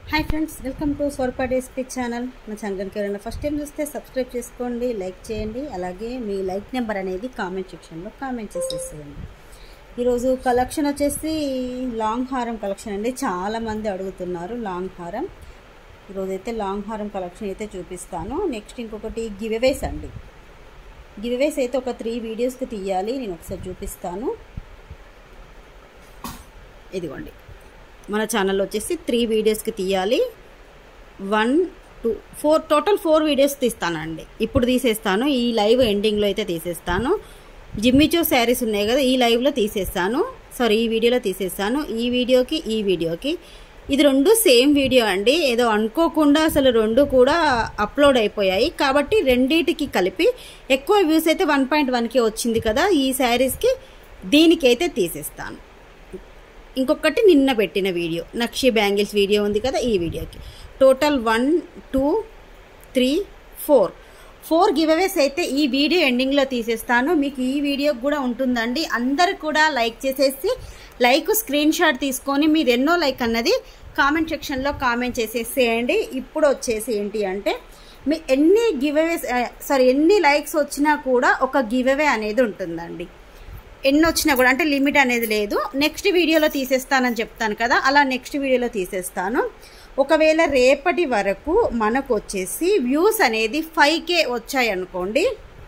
hi friends welcome to స్వర్ప డేస్పీ channel నా ఛానల్కి ఎవరైనా ఫస్ట్ టైం చూస్తే సబ్స్క్రైబ్ చేసుకోండి లైక్ చేయండి అలాగే మీ లైక్ నెంబర్ అనేది కామెంట్ సెక్షన్లో కామెంట్ చేసేసేయండి ఈరోజు కలెక్షన్ వచ్చేసి లాంగ్ హారం కలెక్షన్ అండి చాలామంది అడుగుతున్నారు లాంగ్ హారం ఈరోజు అయితే లాంగ్ హారం కలెక్షన్ అయితే చూపిస్తాను నెక్స్ట్ ఇంకొకటి గివ్అవేస్ అండి గివ్అవేస్ అయితే ఒక త్రీ వీడియోస్కి తీయాలి నేను ఒకసారి చూపిస్తాను ఇదిగోండి మన ఛానల్లో వచ్చేసి త్రీ వీడియోస్కి తీయాలి one two four total four videos తీస్తానండి ఇప్పుడు తీసేస్తాను ఈ లైవ్ ఎండింగ్లో అయితే తీసేస్తాను జిమ్మిచో శారీస్ ఉన్నాయి కదా ఈ లైవ్లో తీసేస్తాను సారీ ఈ వీడియోలో తీసేస్తాను ఈ వీడియోకి ఈ వీడియోకి ఇది రెండు సేమ్ వీడియో అండి ఏదో అనుకోకుండా అసలు రెండు కూడా అప్లోడ్ అయిపోయాయి కాబట్టి రెండింటికి కలిపి ఎక్కువ వ్యూస్ అయితే వన్ పాయింట్ వన్కే వచ్చింది కదా ఈ శారీస్కి దీనికైతే తీసేస్తాను ఇంకొకటి నిన్న పెట్టిన వీడియో నక్షి బ్యాంగిల్స్ వీడియో ఉంది కదా ఈ వీడియోకి total one two three four four giveaways అయితే ఈ వీడియో ఎండింగ్లో తీసేస్తాను మీకు ఈ వీడియో కూడా ఉంటుందండి అందరు కూడా లైక్ చేసేసి లైక్ స్క్రీన్ షాట్ తీసుకొని మీరు ఎన్నో లైక్ అన్నది కామెంట్ సెక్షన్లో కామెంట్ చేసేసేయండి ఇప్పుడు వచ్చేసి ఏంటి అంటే మీ ఎన్ని గివ్అవేస్ సారీ ఎన్ని లైక్స్ వచ్చినా కూడా ఒక గివ్అవే అనేది ఉంటుందండి ఎన్ని వచ్చినా కూడా అంటే లిమిట్ అనేది లేదు నెక్స్ట్ వీడియోలో తీసేస్తానని చెప్తాను కదా అలా నెక్స్ట్ వీడియోలో తీసేస్తాను ఒకవేళ రేపటి వరకు మనకు వచ్చేసి వ్యూస్ అనేది ఫైవ్ కే వచ్చాయి అనుకోండి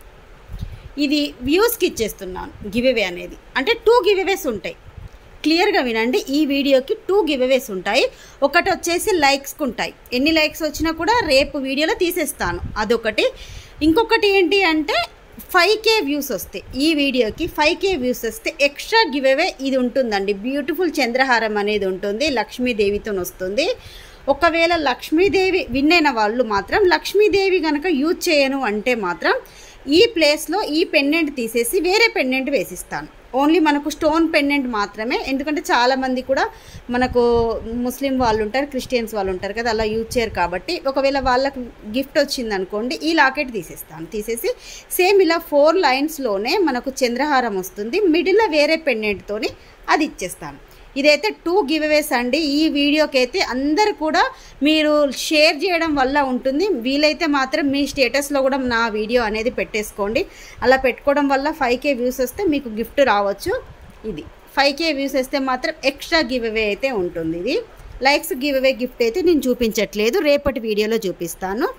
ఇది వ్యూస్కి ఇచ్చేస్తున్నాను గివ్అవే అనేది అంటే టూ గివ్అవేస్ ఉంటాయి క్లియర్గా వినండి ఈ వీడియోకి టూ గివ్అవేస్ ఉంటాయి ఒకటి వచ్చేసి లైక్స్కి ఉంటాయి ఎన్ని లైక్స్ వచ్చినా కూడా రేపు వీడియోలో తీసేస్తాను అదొకటి ఇంకొకటి ఏంటి అంటే ఫైవ్ కే వ్యూస్ వస్తాయి ఈ వీడియోకి ఫైవ్ కే వ్యూస్ వస్తే ఎక్స్ట్రా గివ్ అవే ఇది ఉంటుందండి బ్యూటిఫుల్ చంద్రహారం అనేది ఉంటుంది లక్ష్మీదేవితో వస్తుంది ఒకవేళ లక్ష్మీదేవి విన్ అయిన వాళ్ళు మాత్రం లక్ష్మీదేవి కనుక యూజ్ చేయను అంటే మాత్రం ఈ ప్లేస్లో ఈ పెండెంట్ తీసేసి వేరే పెండెంట్ వేసిస్తాను ఓన్లీ మనకు స్టోన్ పెండెంట్ మాత్రమే ఎందుకంటే చాలామంది కూడా మనకు ముస్లిం వాళ్ళు ఉంటారు క్రిస్టియన్స్ వాళ్ళు ఉంటారు కదా అలా యూజ్ చేయరు కాబట్టి ఒకవేళ వాళ్ళకు గిఫ్ట్ వచ్చింది అనుకోండి ఈ లాకెట్ తీసేస్తాను తీసేసి సేమ్ ఇలా ఫోర్ లైన్స్లోనే మనకు చంద్రహారం వస్తుంది మిడిల్లో వేరే పెండెంట్తోని అది ఇచ్చేస్తాను ఇదైతే టూ గివ్ అవేస్ అండి ఈ వీడియోకి అయితే అందరు కూడా మీరు షేర్ చేయడం వల్ల ఉంటుంది వీలైతే మాత్రం మీ స్టేటస్లో కూడా నా వీడియో అనేది పెట్టేసుకోండి అలా పెట్టుకోవడం వల్ల ఫైవ్ కే వ్యూస్ వస్తే మీకు గిఫ్ట్ రావచ్చు ఇది ఫైవ్ కే వ్యూస్ వస్తే మాత్రం ఎక్స్ట్రా గివ్ అవే అయితే ఉంటుంది ఇది లైక్స్ గివ్ అవే గిఫ్ట్ అయితే నేను చూపించట్లేదు రేపటి వీడియోలో చూపిస్తాను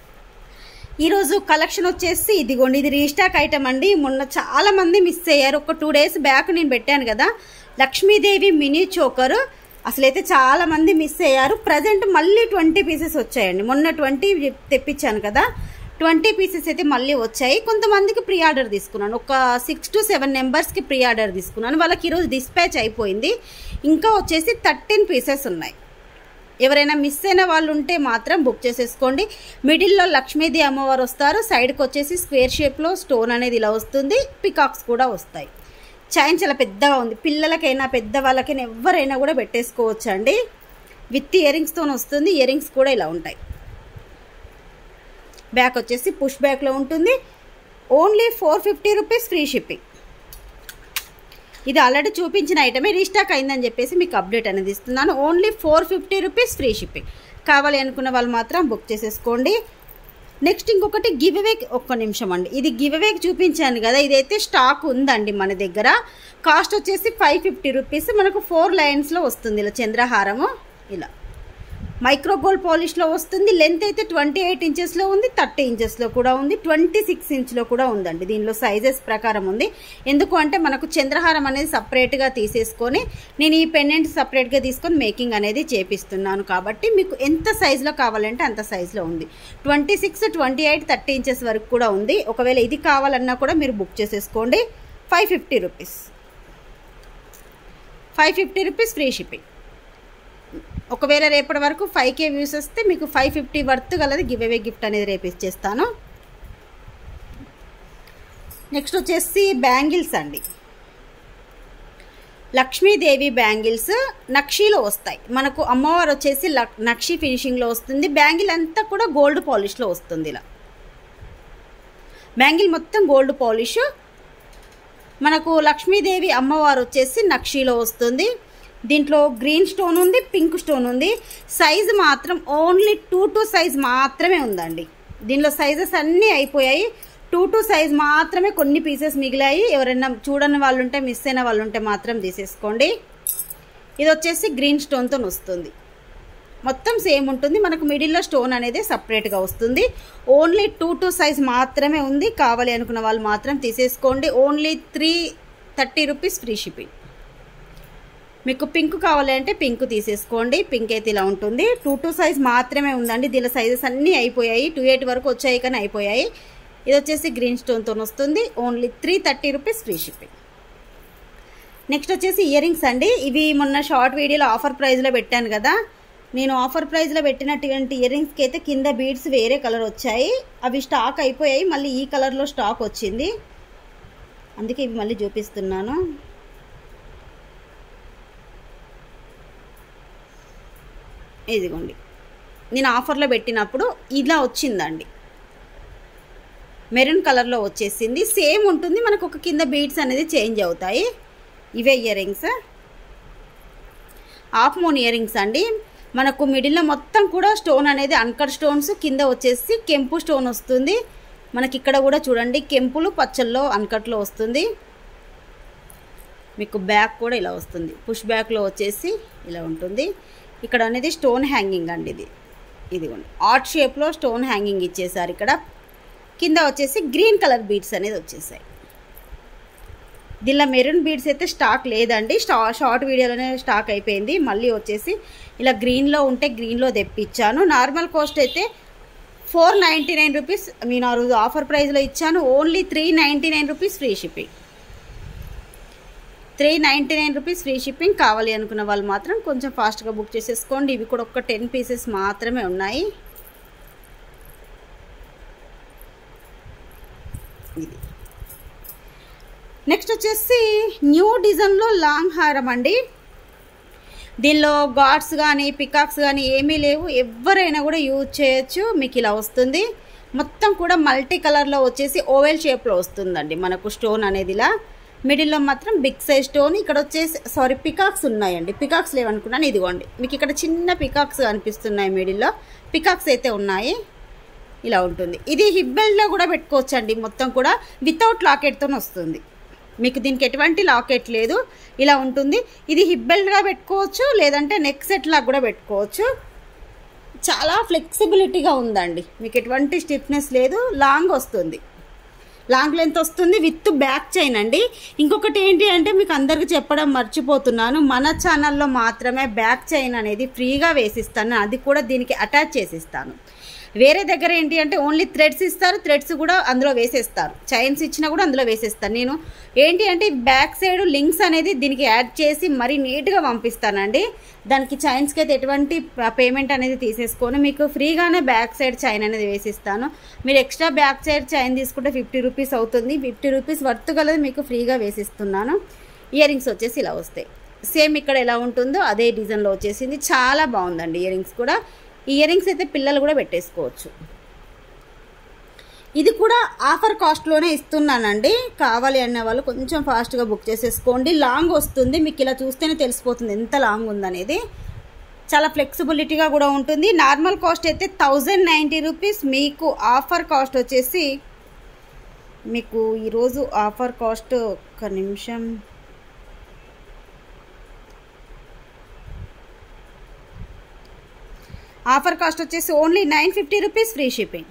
ఈరోజు కలెక్షన్ వచ్చేసి ఇదిగోండి ఇది రీస్టాక్ ఐటమ్ అండి మొన్న చాలా మంది మిస్ అయ్యారు ఒక టూ డేస్ బ్యాక్ నేను పెట్టాను కదా లక్ష్మీదేవి మినీ చోకర్ అసలైతే చాలా మంది మిస్ అయ్యారు ప్రజెంట్ మళ్ళీ ట్వంటీ పీసెస్ వచ్చాయండి మొన్న ట్వంటీ తెప్పించాను కదా ట్వంటీ పీసెస్ అయితే మళ్ళీ వచ్చాయి కొంతమందికి ప్రీ ఆర్డర్ తీసుకున్నాను ఒక సిక్స్ టు సెవెన్ నెంబర్స్కి ప్రీ ఆర్డర్ తీసుకున్నాను వాళ్ళకి ఈరోజు డిస్పాచ్ అయిపోయింది ఇంకా వచ్చేసి థర్టీన్ పీసెస్ ఉన్నాయి ఎవరైనా మిస్ అయిన వాళ్ళు ఉంటే మాత్రం బుక్ చేసేసుకోండి మిడిల్లో లక్ష్మీదేవి అమ్మవారు వస్తారు సైడ్కి వచ్చేసి స్క్వేర్ షేప్లో స్టోన్ అనేది ఇలా వస్తుంది పికాక్స్ కూడా వస్తాయి చైన్ చాలా పెద్దగా ఉంది పిల్లలకైనా పెద్దవాళ్ళకైనా ఎవరైనా కూడా పెట్టేసుకోవచ్చు అండి విత్ ఇయరింగ్స్తో వస్తుంది ఇయరింగ్స్ కూడా ఇలా ఉంటాయి బ్యాక్ వచ్చేసి పుష్ బ్యాక్లో ఉంటుంది only four fifty rupees free shipping ఇది ఆల్రెడీ చూపించిన ఐటమే రీస్టాక్ అయిందని చెప్పేసి మీకు అప్డేట్ అనేది ఇస్తున్నాను only four fifty rupees free shipping కావాలి అనుకున్న వాళ్ళు మాత్రం బుక్ చేసేసుకోండి నెక్స్ట్ ఇంకొకటి గివ్ అవే ఒక్క నిమిషం అండి ఇది గివ్ అవేకి చూపించాను కదా ఇదైతే స్టాక్ ఉందండి మన దగ్గర కాస్ట్ వచ్చేసి ఫైవ్ ఫిఫ్టీ రూపీస్ మనకు ఫోర్ లైన్స్లో వస్తుంది ఇలా చంద్రహారము ఇలా మైక్రో గోల్డ్ పాలిష్లో వస్తుంది లెంత్ అయితే ట్వంటీ ఎయిట్ ఇంచెస్లో ఉంది థర్టీ ఇంచెస్లో కూడా ఉంది ట్వంటీ సిక్స్ ఇంచ్లో కూడా ఉందండి దీనిలో సైజెస్ ప్రకారం ఉంది ఎందుకు అంటే మనకు చంద్రహారం అనేది సపరేట్గా తీసేసుకొని నేను ఈ పెండెంట్ సపరేట్గా తీసుకొని మేకింగ్ అనేది చేపిస్తున్నాను కాబట్టి మీకు ఎంత సైజులో కావాలంటే అంత సైజులో ఉంది twenty six twenty eight thirty inches వరకు కూడా ఉంది ఒకవేళ ఇది కావాలన్నా కూడా మీరు బుక్ చేసేసుకోండి five fifty rupees five fifty rupees free shipping ఒకవేళ రేపటి వరకు ఫైవ్ కే వ్యూస్ వస్తే మీకు ఫైవ్ ఫిఫ్టీ వర్త్ గలది గివ్ అవే గిఫ్ట్ అనేది రేపు ఇచ్చేస్తాను నెక్స్ట్ వచ్చేసి బ్యాంగిల్స్ అండి లక్ష్మీదేవి బ్యాంగిల్స్ నక్షీలో వస్తాయి మనకు అమ్మవారు వచ్చేసి నక్షి ఫినిషింగ్లో వస్తుంది బ్యాంగిల్ అంతా కూడా గోల్డ్ పాలిష్లో వస్తుంది ఇలా బ్యాంగిల్ మొత్తం గోల్డ్ పాలిష్ మనకు లక్ష్మీదేవి అమ్మవారు వచ్చేసి నక్షీలో వస్తుంది దీంట్లో గ్రీన్ స్టోన్ ఉంది పింక్ స్టోన్ ఉంది సైజ్ మాత్రం ఓన్లీ టూ టూ సైజ్ మాత్రమే ఉందండి దీనిలో సైజెస్ అన్నీ అయిపోయాయి టూ టూ సైజ్ మాత్రమే కొన్ని పీసెస్ మిగిలాయి ఎవరైనా చూడని వాళ్ళు ఉంటే మిస్ అయిన వాళ్ళు ఉంటే మాత్రం తీసేసుకోండి ఇది వచ్చేసి గ్రీన్ స్టోన్తో వస్తుంది మొత్తం సేమ్ ఉంటుంది మనకు మిడిల్లో స్టోన్ అనేది సపరేట్గా వస్తుంది ఓన్లీ టూ టూ సైజ్ మాత్రమే ఉంది కావాలి అనుకున్న వాళ్ళు మాత్రం తీసేసుకోండి only three thirty rupees free shipping మీకు పింక్ కావాలి అంటే పింక్ తీసేసుకోండి పింక్ అయితే ఇలా ఉంటుంది టూ టూ సైజ్ మాత్రమే ఉందండి దీనిలో సైజెస్ అన్నీ అయిపోయాయి టూ ఎయిట్ వరకు వచ్చాయి కానీ అయిపోయాయి ఇది వచ్చేసి గ్రీన్ స్టోన్తో వస్తుంది only three thirty rupees free shipping next వచ్చేసి ఇయర్ రింగ్స్ అండి ఇవి మొన్న షార్ట్ వీడియోలో ఆఫర్ ప్రైస్లో పెట్టాను కదా నేను ఆఫర్ ప్రైస్లో పెట్టినటువంటి ఇయర్ రింగ్స్కి అయితే కింద బీడ్స్ వేరే కలర్ వచ్చాయి అవి స్టాక్ అయిపోయాయి మళ్ళీ ఈ కలర్లో స్టాక్ వచ్చింది అందుకే ఇవి మళ్ళీ చూపిస్తున్నాను ఇదిగోండి నేను ఆఫర్లో పెట్టినప్పుడు ఇలా వచ్చిందండి మెరూన్ కలర్లో వచ్చేసింది సేమ్ ఉంటుంది మనకు ఒక కింద బీడ్స్ అనేది చేంజ్ అవుతాయి ఇవే earrings half moon earrings అండి మనకు మిడిల్లో మొత్తం కూడా స్టోన్ అనేది అన్కట్ స్టోన్స్ కింద వచ్చేసి కెంపు స్టోన్ వస్తుంది మనకి ఇక్కడ కూడా చూడండి కెంపులు పచ్చల్లో అన్కట్లో వస్తుంది మీకు బ్యాక్ కూడా ఇలా వస్తుంది పుష్ బ్యాక్లో వచ్చేసి ఇలా ఉంటుంది ఇక్కడ అనేది స్టోన్ హ్యాంగింగ్ అండి ఇది ఇదిగోండి ఆర్ట్ షేప్లో స్టోన్ హ్యాంగింగ్ ఇచ్చేసారు ఇక్కడ కింద వచ్చేసి గ్రీన్ కలర్ బీడ్స్ అనేది వచ్చేసాయి దీనిలో మెరూన్ బీడ్స్ అయితే స్టాక్ లేదండి స్టా షార్ట్ వీడియోలోనే స్టాక్ అయిపోయింది మళ్ళీ వచ్చేసి ఇలా గ్రీన్లో ఉంటే గ్రీన్లో తెప్పించాను నార్మల్ కాస్ట్ అయితే ఫోర్ నైంటీ నైన్ రూపీస్ నేను ఆ రోజు ఆఫర్ ప్రైస్లో ఇచ్చాను only three ninety nine rupees free shipping three ninety nine rupees free shipping కావాలి అనుకున్న వాళ్ళు మాత్రం కొంచెం ఫాస్ట్గా బుక్ చేసేసుకోండి ఇవి కూడా ఒక టెన్ పీసెస్ మాత్రమే ఉన్నాయి ఇది నెక్స్ట్ వచ్చేసి న్యూ డిజైన్లో లాంగ్ హారం అండి దీనిలో గాడ్స్ కానీ పికాక్స్ కానీ ఏమీ లేవు ఎవరైనా కూడా యూజ్ చేయొచ్చు మీకు ఇలా వస్తుంది మొత్తం కూడా మల్టీ కలర్లో వచ్చేసి ఓవెల్ షేప్లో వస్తుందండి మనకు స్టోన్ అనేది ఇలా మిడిల్లో మాత్రం బిగ్ సైజ్ స్టోన్ ఇక్కడ వచ్చేసి సారీ పికాక్స్ ఉన్నాయండి పికాక్స్ లేవనుకున్నాను ఇదిగోండి మీకు ఇక్కడ చిన్న పికాక్స్ కనిపిస్తున్నాయి మిడిల్లో పికాక్స్ అయితే ఉన్నాయి ఇలా ఉంటుంది ఇది హిప్ బెల్ట్లో కూడా పెట్టుకోవచ్చండి మొత్తం కూడా వితౌట్ లాకెట్తో వస్తుంది మీకు దీనికి ఎటువంటి లాకెట్ లేదు ఇలా ఉంటుంది ఇది హిప్ బెల్ట్గా పెట్టుకోవచ్చు లేదంటే నెక్ సెట్ లాగా కూడా పెట్టుకోవచ్చు చాలా ఫ్లెక్సిబిలిటీగా ఉందండి మీకు ఎటువంటి స్టిఫ్నెస్ లేదు లాంగ్ వస్తుంది లాంగ్ లెంత్ వస్తుంది విత్ బ్యాక్ చైన్ అండి ఇంకొకటి ఏంటి అంటే మీకు అందరికీ చెప్పడం మర్చిపోతున్నాను మన ఛానల్లో మాత్రమే బ్యాక్ చైన్ అనేది ఫ్రీగా వేసిస్తాను అది కూడా దీనికి అటాచ్ చేసిస్తాను వేరే దగ్గర ఏంటి అంటే ఓన్లీ థ్రెడ్స్ ఇస్తారు థ్రెడ్స్ కూడా అందులో వేసేస్తారు చైన్స్ ఇచ్చినా కూడా అందులో వేసేస్తాను నేను ఏంటి అంటే బ్యాక్ సైడ్ లింక్స్ అనేది దీనికి యాడ్ చేసి మరీ నీట్గా పంపిస్తానండి దానికి చైన్స్కి అయితే ఎటువంటి పేమెంట్ అనేది తీసేసుకొని మీకు ఫ్రీగానే బ్యాక్ సైడ్ చైన్ అనేది వేసిస్తాను మీరు ఎక్స్ట్రా బ్యాక్ సైడ్ చైన్ తీసుకుంటే ఫిఫ్టీ రూపీస్ అవుతుంది ఫిఫ్టీ రూపీస్ వర్త్ గలది మీకు ఫ్రీగా వేసిస్తున్నాను ఇయర్ రింగ్స్ వచ్చేసి ఇలా వస్తాయి సేమ్ ఇక్కడ ఎలా ఉంటుందో అదే డిజైన్లో వచ్చేసింది చాలా బాగుందండి ఇయర్ రింగ్స్ కూడా ఇయర్ రింగ్స్ అయితే పిల్లలు కూడా పెట్టేసుకోవచ్చు ఇది కూడా ఆఫర్ కాస్ట్లోనే ఇస్తున్నానండి కావాలి అనే వాళ్ళు కొంచెం ఫాస్ట్గా బుక్ చేసేసుకోండి లాంగ్ వస్తుంది మీకు ఇలా చూస్తేనే తెలిసిపోతుంది ఎంత లాంగ్ ఉందనేది చాలా ఫ్లెక్సిబిలిటీగా కూడా ఉంటుంది నార్మల్ కాస్ట్ అయితే థౌజండ్ నైంటీ రూపీస్ మీకు ఆఫర్ కాస్ట్ వచ్చేసి మీకు ఈరోజు ఆఫర్ కాస్ట్ ఒక్క నిమిషం ఆఫర్ కాస్ట్ వచ్చేసి only nine fifty rupees free shipping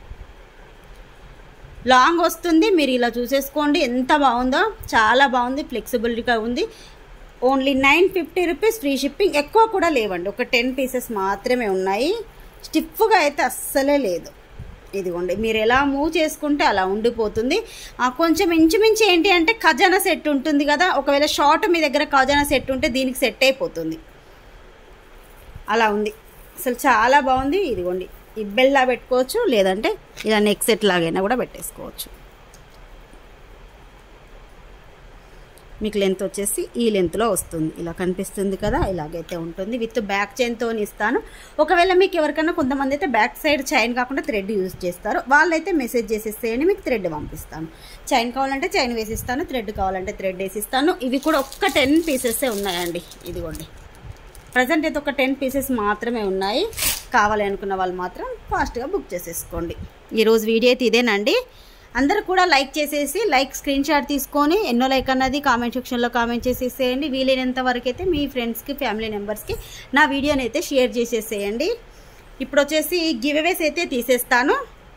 long వస్తుంది మీరు ఇలా చూసేసుకోండి ఎంత బాగుందో చాలా బాగుంది ఫ్లెక్సిబిలిటీగా ఉంది only nine fifty rupees free shipping ఎక్కువ కూడా లేవండి ఒక టెన్ పీసెస్ మాత్రమే ఉన్నాయి స్టిఫ్గా అయితే అస్సలే లేదు ఇదిగోండి మీరు ఎలా మూవ్ చేసుకుంటే అలా ఉండిపోతుంది కొంచెం ఇంచుమించు ఏంటి అంటే ఖజానా సెట్ ఉంటుంది కదా ఒకవేళ షార్ట్ మీ దగ్గర ఖజానా సెట్ ఉంటే దీనికి సెట్ అయిపోతుంది అలా ఉంది అసలు చాలా బాగుంది ఇదిగోండి ఇబ్బెల్లా పెట్టుకోవచ్చు లేదంటే ఇలా నెక్ సెట్ లాగైనా కూడా పెట్టేసుకోవచ్చు మీకు లెంత్ వచ్చేసి ఈ లెంత్లో వస్తుంది ఇలా కనిపిస్తుంది కదా ఇలాగైతే ఉంటుంది విత్ బ్యాక్ చైన్తో ఇస్తాను ఒకవేళ మీకు ఎవరికైనా కొంతమంది అయితే బ్యాక్ సైడ్ చైన్ కాకుండా థ్రెడ్ యూజ్ చేస్తారు వాళ్ళైతే మెసేజ్ చేసేసేయండి మీకు థ్రెడ్ పంపిస్తాను చైన్ కావాలంటే చైన్ వేసిస్తాను థ్రెడ్ కావాలంటే థ్రెడ్ వేసిస్తాను ఇవి కూడా ఒక్క టెన్ పీసెసే ఉన్నాయండి ఇదిగోండి ప్రజెంట్ అయితే ఒక టెన్ పీసెస్ మాత్రమే ఉన్నాయి కావాలి అనుకున్న వాళ్ళు మాత్రం ఫాస్ట్గా బుక్ చేసేసుకోండి ఈరోజు వీడియో అయితే ఇదేనండి అందరూ కూడా లైక్ చేసేసి లైక్ స్క్రీన్ షాట్ తీసుకొని ఎన్నో లైక్ అన్నది కామెంట్ సెక్షన్లో కామెంట్ చేసేసేయండి వీలైనంత వరకు అయితే మీ ఫ్రెండ్స్కి ఫ్యామిలీ మెంబర్స్కి నా వీడియోని అయితే షేర్ చేసేసేయండి ఇప్పుడు వచ్చేసి గివ్ అవేస్ అయితే తీసేస్తాను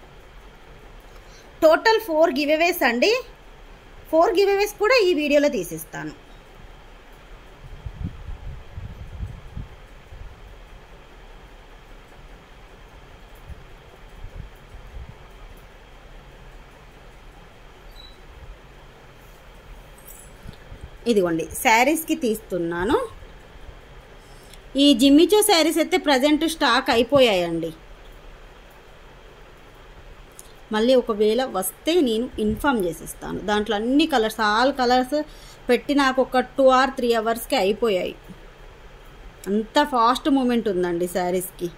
టోటల్ ఫోర్ గివ్ అవేస్ అండి ఫోర్ గివ్ అవేస్ కూడా ఈ వీడియోలో తీసేస్తాను ఇదిగోండి శారీస్కి తీస్తున్నాను ఈ జిమ్మిచో శారీస్ అయితే ప్రజెంట్ స్టాక్ అయిపోయాయండి మళ్ళీ ఒకవేళ వస్తే నేను ఇన్ఫామ్ చేసిస్తాను దాంట్లో అన్ని కలర్స్ ఆల్ కలర్స్ పెట్టి నాకు ఒక టూ ఆర్ త్రీ అవర్స్కి అయిపోయాయి అంత ఫాస్ట్ మూమెంట్ ఉందండి శారీస్కి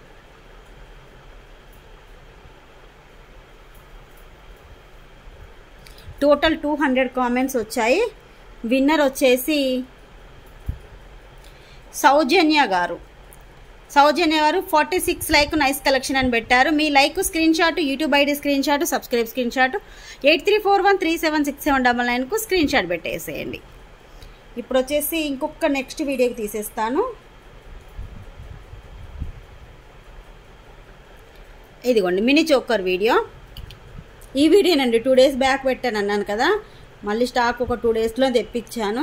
టోటల్ టూ హండ్రెడ్ కామెంట్స్ వచ్చాయి విన్నర్ వచ్చేసి సౌజన్య గారు సౌజన్య గారు forty six like nice collection అని పెట్టారు మీ like screenshot YouTube ID screenshot subscribe screenshot eight three four one three seven six seven double నైన్కు స్క్రీన్ షాట్ పెట్టేసేయండి ఇప్పుడు వచ్చేసి ఇంకొక నెక్స్ట్ వీడియోకి తీసేస్తాను ఇదిగోండి మినీ చోకర్ వీడియో ఈ వీడియోనండి టూ డేస్ బ్యాక్ పెట్టాను అన్నాను కదా మళ్ళీ స్టాక్ ఒక టూ డేస్లో తెప్పించాను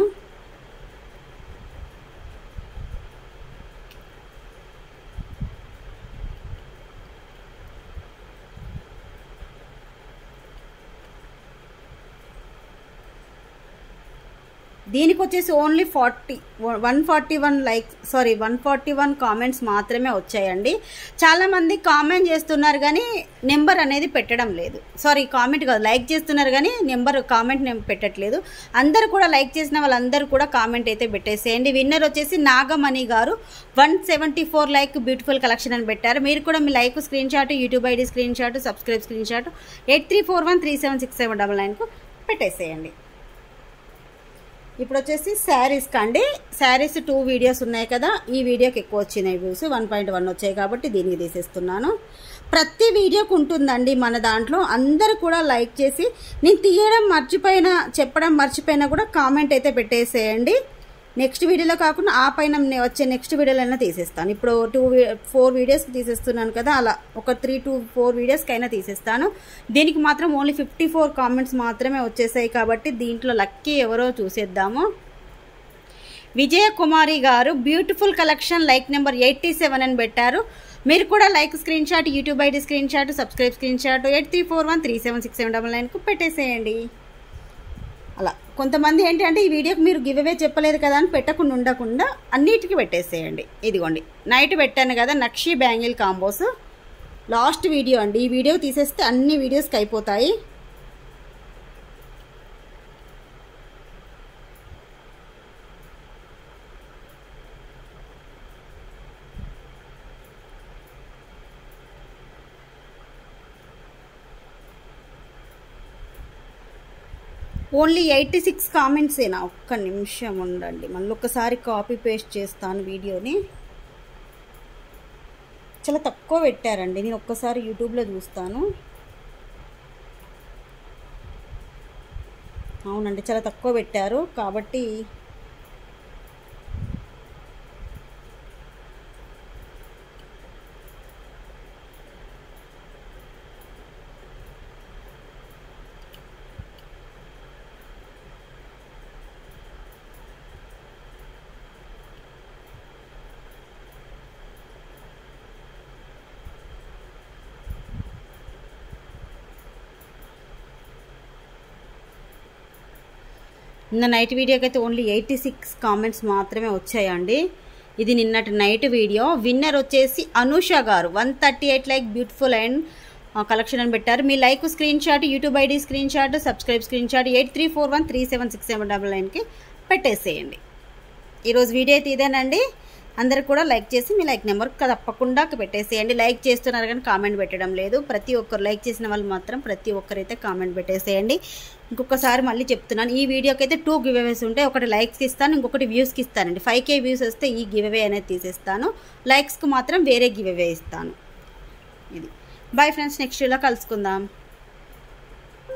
దీనికి వచ్చేసి only forty one forty one like sorry one forty one comments మాత్రమే వచ్చాయండి చాలామంది కామెంట్ చేస్తున్నారు కానీ నెంబర్ అనేది పెట్టడం లేదు సారీ కామెంట్ కాదు లైక్ చేస్తున్నారు కానీ నెంబర్ కామెంట్ పెట్టట్లేదు అందరు కూడా లైక్ చేసిన వాళ్ళందరూ కూడా కామెంట్ అయితే పెట్టేసేయండి విన్నర్ వచ్చేసి నాగమణి గారు one seventy four like beautiful collection అని పెట్టారు మీరు కూడా మీ like screenshot YouTube ID screenshot subscribe screenshot eight three four one three seven six seven double నైన్కు పెట్టేసేయండి ఇప్పుడు వచ్చేసి శారీస్ కండి శారీస్ టూ వీడియోస్ ఉన్నాయి కదా ఈ వీడియోకి ఎక్కువ వచ్చినాయి వ్యూస్ వన్ పాయింట్ వన్ వచ్చాయి కాబట్టి దీనికి తీసేస్తున్నాను ప్రతి వీడియోకి ఉంటుందండి మన దాంట్లో అందరూ కూడా లైక్ చేసి నేను తీయడం మర్చిపోయినా చెప్పడం మర్చిపోయినా కూడా కామెంట్ అయితే పెట్టేసేయండి నెక్స్ట్ వీడియోలో కాకుండా ఆ పైన వచ్చే నెక్స్ట్ వీడియోలైనా తీసేస్తాను ఇప్పుడు టూ ఫోర్ వీడియోస్కి తీసేస్తున్నాను కదా అలా ఒక త్రీ టు ఫోర్ వీడియోస్కి అయినా తీసేస్తాను దీనికి మాత్రం ఓన్లీ ఫిఫ్టీ ఫోర్ కామెంట్స్ మాత్రమే వచ్చేసాయి కాబట్టి దీంట్లో లక్కీ ఎవరో చూసేద్దాము విజయ కుమారి గారు beautiful collection like number eighty seven అని పెట్టారు మీరు కూడా like screenshot YouTube ID screenshot subscribe screenshot eight three four one three seven six seven double నైన్కు పెట్టేసేయండి అలా కొంతమంది ఏంటంటే ఈ వీడియోకి మీరు గివ్ అవే చెప్పలేదు కదా అని పెట్టకుండా ఉండకుండా అన్నిటికీ పెట్టేసేయండి ఇదిగోండి నైట్ పెట్టాను కదా నక్షి బ్యాంగిల్ కాంబోస్ లాస్ట్ వీడియో అండి ఈ వీడియో తీసేస్తే అన్ని వీడియోస్కి అయిపోతాయి ఓన్లీ ఎయిటీ సిక్స్ కామెంట్సేనా ఒక్క నిమిషం ఉండండి మళ్ళీ ఒకసారి కాపీ పేస్ట్ చేస్తాను వీడియోని చాలా తక్కువ పెట్టారండి నేను ఒక్కసారి యూట్యూబ్లో చూస్తాను అవునండి చాలా తక్కువ పెట్టారు కాబట్టి నిన్న నైట్ వీడియోకి అయితే ఓన్లీ ఎయిటీ సిక్స్ కామెంట్స్ మాత్రమే వచ్చాయండి ఇది నిన్నటి నైట్ వీడియో విన్నర్ వచ్చేసి అనూష గారు one thirty eight like beautiful and collection అని పెట్టారు మీ like screenshot YouTube ID screenshot subscribe screenshot eight three four one three seven six seven double నైన్కి పెట్టేసేయండి ఈరోజు వీడియో అయితే ఇదేనండి అందరు కూడా లైక్ చేసి మీ లైక్ నెంబర్ తప్పకుండా పెట్టేసేయండి లైక్ చేస్తున్నారు కానీ కామెంట్ పెట్టడం లేదు ప్రతి ఒక్కరు లైక్ చేసిన వాళ్ళు మాత్రం ప్రతి ఒక్కరైతే కామెంట్ పెట్టేసేయండి ఇంకొకసారి మళ్ళీ చెప్తున్నాను ఈ వీడియోకి అయితే టూ గివ్ అవేస్ ఉంటాయి ఒకటి లైక్స్కి ఇస్తాను ఇంకొకటి వ్యూస్కి ఇస్తానండి ఫైవ్ కే వ్యూస్ వస్తే ఈ గివ్ అవే అనేది తీసేస్తాను లైక్స్కి మాత్రం వేరే గివ్ అవే ఇస్తాను ఇది బాయ్ ఫ్రెండ్స్ నెక్స్ట్ ఇలా కలుసుకుందాం